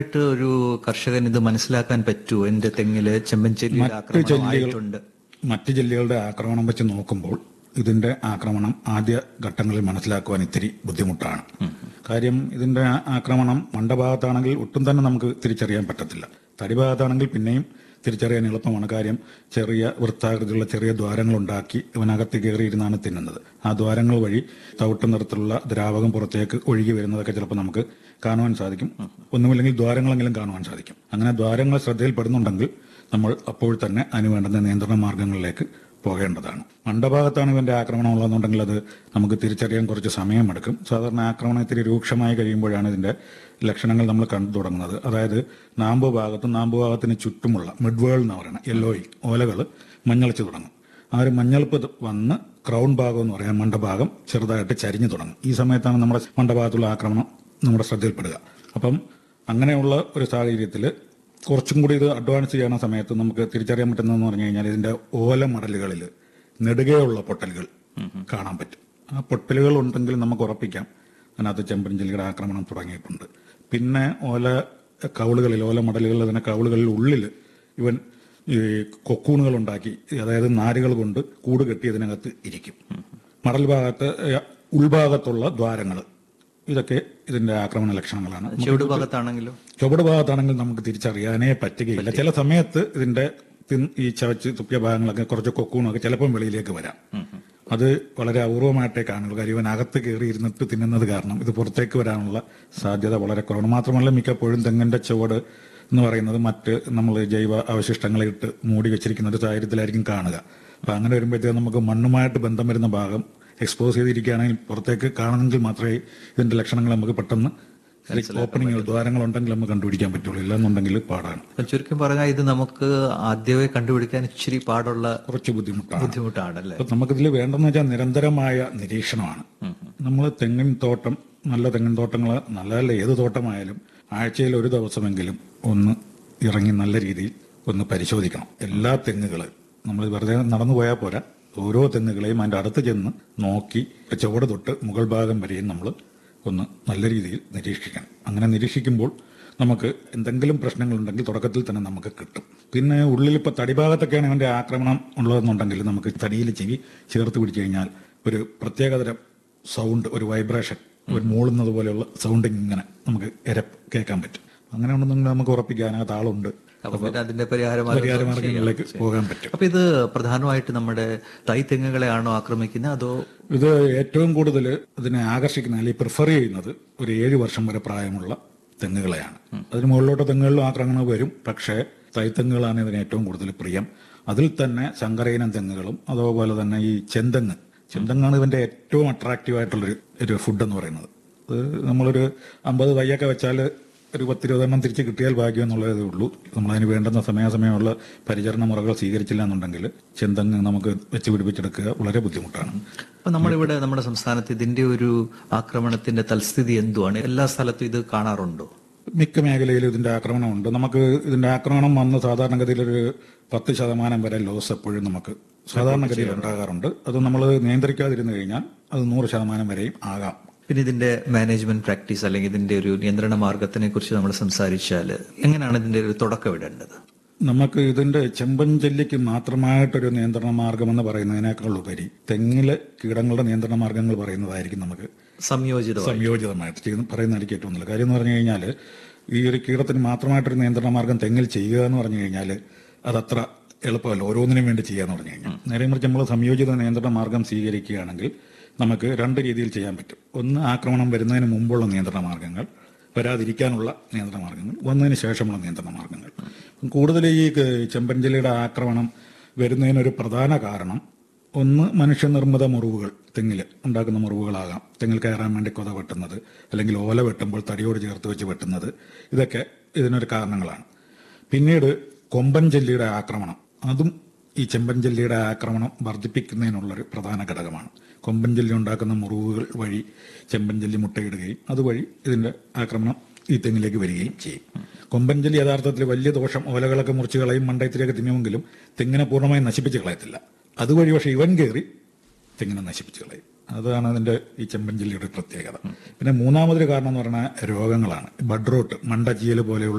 ായിട്ട് ഒരു കർഷകൻ ഇത് മനസ്സിലാക്കാൻ പറ്റുമോ എന്റെ തെങ്ങില് ചെമ്പൻചെല്ലിയുടെ മറ്റ് ചെല്ലികൾ ആക്രമണമായിട്ടുണ്ട് മറ്റ് ചെല്ലികളുടെ ആക്രമണം വെച്ച് നോക്കുമ്പോൾ ഇതിന്റെ ആക്രമണം ആദ്യ ഘട്ടങ്ങളിൽ മനസ്സിലാക്കുവാൻ ഇത്തിരി ബുദ്ധിമുട്ടാണ് കാര്യം ഇതിന്റെ ആ- ആക്രമണം മണ്ടഭാഗത്താണെങ്കിൽ ഒട്ടും തന്നെ നമുക്ക് തിരിച്ചറിയാൻ പറ്റത്തില്ല തടിഭാഗത്താണെങ്കിൽ പിന്നെയും തിരിച്ചറിയാൻ എളുപ്പമാണ് കാര്യം ചെറിയ വൃത്താകൃതിയുള്ള ചെറിയ ദ്വാരങ്ങൾ ഉണ്ടാക്കി ഇവനകത്ത് കയറിയിരുന്നാണ് തിന്നുന്നത് ആ ദ്വാരങ്ങൾ വഴി തവിട്ട് നിറത്തിലുള്ള ദ്രാവകം പുറത്തേക്ക് ഒഴുകി വരുന്നതൊക്കെ ചിലപ്പോൾ നമുക്ക് കാണുവാൻ സാധിക്കും ഒന്നുമില്ലെങ്കിൽ ദ്വാരങ്ങളെങ്കിലും കാണുവാൻ സാധിക്കും അങ്ങനെ ദ്വാരങ്ങൾ ശ്രദ്ധയിൽപ്പെടുന്നുണ്ടെങ്കിൽ നമ്മൾ അപ്പോൾ തന്നെ അതിന് വേണ്ടുന്ന നിയന്ത്രണ മാർഗങ്ങളിലേക്ക് പോകേണ്ടതാണ് മണ്ടഭാഗത്താണ് ഇവന്റെ ആക്രമണം ഉള്ളതെന്നുണ്ടെങ്കിൽ അത് നമുക്ക് തിരിച്ചറിയാൻ കുറച്ച് സമയമെടുക്കും സാധാരണ ആക്രമണം ഇത്തിരി രൂക്ഷമായി കഴിയുമ്പോഴാണ് ഇതിന്റെ ലക്ഷണങ്ങൾ നമ്മൾ കണ്ടു തുടങ്ങുന്നത് അതായത് നാമ്പ് ഭാഗത്തും നാമ്പ് ഭാഗത്തിന് ചുറ്റുമുള്ള മിഡ്വേൾ എന്ന് പറയുന്ന യെല്ലോയി ഓലകൾ മഞ്ഞളിച്ച് തുടങ്ങും ആ ഒരു മഞ്ഞളിപ്പ് ഇത് വന്ന് ക്രൗൺ ഭാഗം എന്ന് പറയാം മണ്ടഭാഗം ചെറുതായിട്ട് ചരിഞ്ഞു തുടങ്ങും ഈ സമയത്താണ് നമ്മുടെ മണ്ടഭാഗത്തുള്ള ആക്രമണം നമ്മുടെ ശ്രദ്ധയിൽപ്പെടുക അപ്പം അങ്ങനെയുള്ള ഒരു സാഹചര്യത്തിൽ കുറച്ചും കൂടി ഇത് അഡ്വാൻസ് ചെയ്യുന്ന സമയത്ത് നമുക്ക് തിരിച്ചറിയാൻ പറ്റുന്നതെന്ന് പറഞ്ഞു കഴിഞ്ഞാൽ ഇതിന്റെ ഓല മടലുകളിൽ നെടുകയുള്ള പൊട്ടലുകൾ കാണാൻ പറ്റും ആ പൊട്ടലുകൾ ഉണ്ടെങ്കിൽ നമുക്ക് ഉറപ്പിക്കാം അതിനകത്ത് ചെമ്പൻ ചെല്ലിയുടെ ആക്രമണം തുടങ്ങിയിട്ടുണ്ട് പിന്നെ ഓല കൗളുകളിൽ ഓല മടലുകളിൽ അതിനെ കൗളുകളിൽ ഉള്ളിൽ ഇവൻ ഈ കൊക്കൂണുകൾ ഉണ്ടാക്കി അതായത് നാരുകൾ കൊണ്ട് കൂട് കെട്ടി അതിനകത്ത് ഇരിക്കും മടൽ ഭാഗത്ത് ഏഹ്, ഉൾഭാഗത്തുള്ള ദ്വാരങ്ങൾ ഇതൊക്കെ ഇതിന്റെ ആക്രമണ ലക്ഷണങ്ങളാണ് ചുവട് ഭാഗത്താണെങ്കിലോ ചുവട് ഭാഗത്താണെങ്കിൽ നമുക്ക് തിരിച്ചറിയാനേ പറ്റുകയില്ല ചില സമയത്ത് ഇതിന്റെ തിൻ- ഈ ചവച്ച് തുപ്പിയ ഭാഗങ്ങളൊക്കെ കുറച്ച് കൊക്കൂണൊക്കെ ചിലപ്പം വെളിയിലേക്ക് വരാം അത് വളരെ അപൂർവമായിട്ടേ കാണുള്ളൂ കാര്യം ഇവൻ അകത്ത് കയറി ഇരുന്നിട്ട് തിന്നുന്നത് കാരണം ഇത് പുറത്തേക്ക് വരാനുള്ള സാധ്യത വളരെ കുറവാണ് മാത്രമല്ല മിക്കപ്പോഴും തെങ്ങിന്റെ ചുവട് എന്ന് പറയുന്നത് മറ്റ് നമ്മൾ ജൈവ അവശിഷ്ടങ്ങളെ ഇട്ട് മൂടി വെച്ചിരിക്കുന്ന ഒരു സാഹചര്യത്തിലായിരിക്കും കാണുക അപ്പൊ അങ്ങനെ വരുമ്പോഴത്തേക്ക് നമുക്ക് മണ്ണുമായിട്ട് ബന്ധം വരുന്ന ഭാഗം എക്സ്പോസ് ചെയ്തിരിക്കുകയാണെങ്കിൽ പുറത്തേക്ക് കാണുമെങ്കിൽ മാത്രമേ ഇതിന്റെ ലക്ഷണങ്ങൾ നമുക്ക് പെട്ടെന്ന് ഓപ്പണിങ്ങുകൾ ദ്വാരങ്ങൾ ഉണ്ടെങ്കിൽ നമുക്ക് കണ്ടുപിടിക്കാൻ പറ്റുള്ളൂ ഇല്ലെന്നുണ്ടെങ്കിൽ പാടാണ് അപ്പം ചുരുക്കം പറഞ്ഞാൽ ഇത് നമുക്ക് ആദ്യമേ കണ്ടുപിടിക്കാൻ ഇച്ചിരി പാടുള്ള കുറച്ച് ബുദ്ധിമുട്ടാണ് ബുദ്ധിമുട്ടാണല്ലേ അപ്പൊ നമുക്കിതിൽ വേണ്ടെന്ന് വെച്ചാൽ നിരന്തരമായ നിരീക്ഷണമാണ് നമ്മൾ തെങ്ങിൻ തോട്ടം നല്ല തെങ്ങിൻ തോട്ടങ്ങൾ നല്ലതല്ല ഏത് തോട്ടമായാലും ആഴ്ചയിൽ ഒരു ദിവസമെങ്കിലും ഒന്ന് ഇറങ്ങി നല്ല രീതിയിൽ ഒന്ന് പരിശോധിക്കണം എല്ലാ തെങ്ങുകൾ നമ്മൾ വെറുതെ നടന്നു പോയാൽ പോരാ ഓരോ തെങ്ങുകളെയും അതിന്റെ അടുത്ത് ചെന്ന് നോക്കി ചുവട് തൊട്ട് മുകൾ ഭാഗം വരെയും നമ്മൾ ഒന്ന് നല്ല രീതിയിൽ നിരീക്ഷിക്കണം അങ്ങനെ നിരീക്ഷിക്കുമ്പോൾ നമുക്ക് എന്തെങ്കിലും പ്രശ്നങ്ങളുണ്ടെങ്കിൽ തുടക്കത്തിൽ തന്നെ നമുക്ക് കിട്ടും പിന്നെ ഉള്ളിൽ ഇപ്പൊ തടിഭാഗത്തൊക്കെയാണ് ഇവന്റെ ആക്രമണം ഉള്ളതെന്നുണ്ടെങ്കിൽ നമുക്ക് തടിയിൽ ചെവി ചേർത്ത് പിടിച്ചു കഴിഞ്ഞാൽ ഒരു പ്രത്യേകതരം സൗണ്ട് ഒരു വൈബ്രേഷൻ ഒരു മൂളുന്നത് പോലെയുള്ള സൗണ്ടിങ് ഇങ്ങനെ നമുക്ക് എര കേൾക്കാൻ പറ്റും അങ്ങനെ ഉണ്ടെന്നുണ്ടെങ്കിൽ നമുക്ക് ഉറപ്പിക്കാം അതിനകത്ത് ആളുണ്ട് അപ്പൊ പിന്നെ അതിന്റെ പരിഹാരം പരിഹാര മാർഗങ്ങളിലേക്ക് പോകാൻ പറ്റും അപ്പൊ ഇത് പ്രധാനമായിട്ട് നമ്മുടെ തൈ തെങ്ങുകളെയാണോ ആക്രമിക്കുന്നത് അതോ ഇത് ഏറ്റവും കൂടുതൽ ഇതിനെ ആകർഷിക്കുന്ന അല്ലെങ്കിൽ പ്രിഫർ ചെയ്യുന്നത് ഒരു ഏഴ് വർഷം വരെ പ്രായമുള്ള തെങ്ങുകളെയാണ് അതിന് മുകളിലോട്ട് തെങ്ങുകളിലും ആക്രമണം വരും പക്ഷേ തൈത്തെങ്ങുകളാണ് ഇതിന് ഏറ്റവും കൂടുതൽ പ്രിയം അതിൽ തന്നെ ശങ്കരയിനം തെങ്ങുകളും അതുപോലെ തന്നെ ഈ ചെന്തെങ്ങ് ചെന്തെങ്ങാണ് ഇതിന്റെ ഏറ്റവും അട്രാക്റ്റീവ് ആയിട്ടുള്ളൊരു ഒരു ഫുഡ് എന്ന് പറയുന്നത് അത് നമ്മളൊരു അമ്പത് തയ്യൊക്കെ വെച്ചാൽ ഒരു പത്തിരുപതെണ്ണം തിരിച്ച് കിട്ടിയാൽ ഭാഗ്യം എന്നുള്ളതേ ഉള്ളൂ നമ്മളതിന് വേണ്ടുന്ന സമയാസമയമുള്ള പരിചരണ മുറകൾ സ്വീകരിച്ചില്ല എന്നുണ്ടെങ്കിൽ ചെന്തെങ്ങ് നമുക്ക് വെച്ച് പിടിപ്പിച്ചെടുക്കുക വളരെ ബുദ്ധിമുട്ടാണ് അപ്പൊ നമ്മളിവിടെ നമ്മുടെ സംസ്ഥാനത്ത് ഇതിന്റെ ഒരു ആക്രമണത്തിന്റെ തൽസ്ഥിതി എന്തുവാണ് എല്ലാ സ്ഥലത്തും ഇത് കാണാറുണ്ടോ മിക്ക മേഖലയിലും ഇതിന്റെ ആക്രമണമുണ്ട് നമുക്ക് ഇതിന്റെ ആക്രമണം വന്ന് സാധാരണഗതിയിൽ ഒരു പത്ത് ശതമാനം വരെ ലോസ് എപ്പോഴും നമുക്ക് സാധാരണഗതിയിൽ ഉണ്ടാകാറുണ്ട് അത് നമ്മൾ നിയന്ത്രിക്കാതിരുന്നു കഴിഞ്ഞാൽ അത് നൂറ് ശതമാനം വരെയും ആകാം പിന്നെ ഇതിന്റെ മാനേജ്മെന്റ് പ്രാക്ടീസ് അല്ലെങ്കിൽ ഇതിന്റെ ഒരു നിയന്ത്രണ മാർഗത്തിനെ കുറിച്ച് നമ്മൾ സംസാരിച്ചാൽ എങ്ങനെയാണ് ഇതിന്റെ ഒരു തുടക്കം ഇടേണ്ടത് നമുക്ക് ഇതിന്റെ ചെമ്പൻ ചെല്ലിക്ക് മാത്രമായിട്ടൊരു നിയന്ത്രണ മാർഗം എന്ന് പറയുന്നതിനേക്കാൾ ഉപരി തെങ്ങിലെ കീടങ്ങളുടെ നിയന്ത്രണ മാർഗങ്ങൾ പറയുന്നതായിരിക്കും നമുക്ക് സംയോജിതമായി സംയോജിതമായിട്ട് ചെയ്യുന്ന പറയുന്നതായിരിക്കും ഏറ്റവും നല്ല കാര്യം എന്ന് പറഞ്ഞു കഴിഞ്ഞാൽ ഈ ഒരു കീടത്തിന് മാത്രമായിട്ടൊരു നിയന്ത്രണ മാർഗം തെങ്ങിൽ ചെയ്യുക എന്ന് പറഞ്ഞു കഴിഞ്ഞാൽ അതത്ര എളുപ്പമല്ല ഓരോന്നിനും വേണ്ടി ചെയ്യുക എന്ന് പറഞ്ഞു കഴിഞ്ഞാൽ നേരെ മറിച്ച് നമ്മൾ സംയോജിത നിയന്ത്രണ മാർഗം സ്വീകരിക്കുകയാണെങ്കിൽ നമുക്ക് രണ്ട് രീതിയിൽ ചെയ്യാൻ പറ്റും ഒന്ന് ആക്രമണം വരുന്നതിന് മുമ്പുള്ള നിയന്ത്രണ മാർഗങ്ങൾ വരാതിരിക്കാനുള്ള നിയന്ത്രണ മാർഗങ്ങൾ വന്നതിന് ശേഷമുള്ള നിയന്ത്രണ മാർഗങ്ങൾ കൂടുതൽ ഈ ക- ചെമ്പൻചെല്ലിയുടെ ആക്രമണം വരുന്നതിനൊരു പ്രധാന കാരണം ഒന്ന് മനുഷ്യനിർമ്മിത മുറിവുകൾ തെങ്ങിൽ ഉണ്ടാക്കുന്ന മുറിവുകളാകാം തെങ്ങിൽ കയറാൻ വേണ്ടി കൊത വെട്ടുന്നത് അല്ലെങ്കിൽ ഓല വെട്ടുമ്പോൾ തടിയോട് ചേർത്ത് വെച്ച് വെട്ടുന്നത് ഇതൊക്കെ ഇതിനൊരു കാരണങ്ങളാണ് പിന്നീട് കൊമ്പൻ ജെല്ലിയുടെ ആക്രമണം അതും ഈ ചെമ്പൻ ജെല്ലിയുടെ ആക്രമണം വർദ്ധിപ്പിക്കുന്നതിനുള്ളൊരു പ്രധാന ഘടകമാണ് കൊമ്പൻ ജെല്ലി ഉണ്ടാക്കുന്ന മുറിവുകൾ വഴി ചെമ്പൻ ജെല്ലി മുട്ടയിടുകയും അതുവഴി ഇതിന്റെ ആക്രമണം ഈ തെങ്ങിലേക്ക് വരികയും ചെയ്യും കൊമ്പൻ ജെല്ലി യഥാർത്ഥത്തിൽ വലിയ ദോഷം ഓലകളൊക്കെ മുറിച്ച് കളയും മണ്ടയത്തിലേക്ക് തിന്നുമെങ്കിലും തെങ്ങിനെ പൂർണ്ണമായും നശിപ്പിച്ച് കളയത്തില്ല അതുവഴി പക്ഷെ ഇവൻ കയറി തെങ്ങിനെ നശിപ്പിച്ച് കളയും അതാണ് അതിന്റെ ഈ ചെമ്പൻ ജില്ലയുടെ പ്രത്യേകത പിന്നെ മൂന്നാമതൊരു കാരണം എന്ന് പറഞ്ഞാൽ രോഗങ്ങളാണ് ബഡ് റോട്ട് മണ്ടച്ചിയൽ പോലെയുള്ള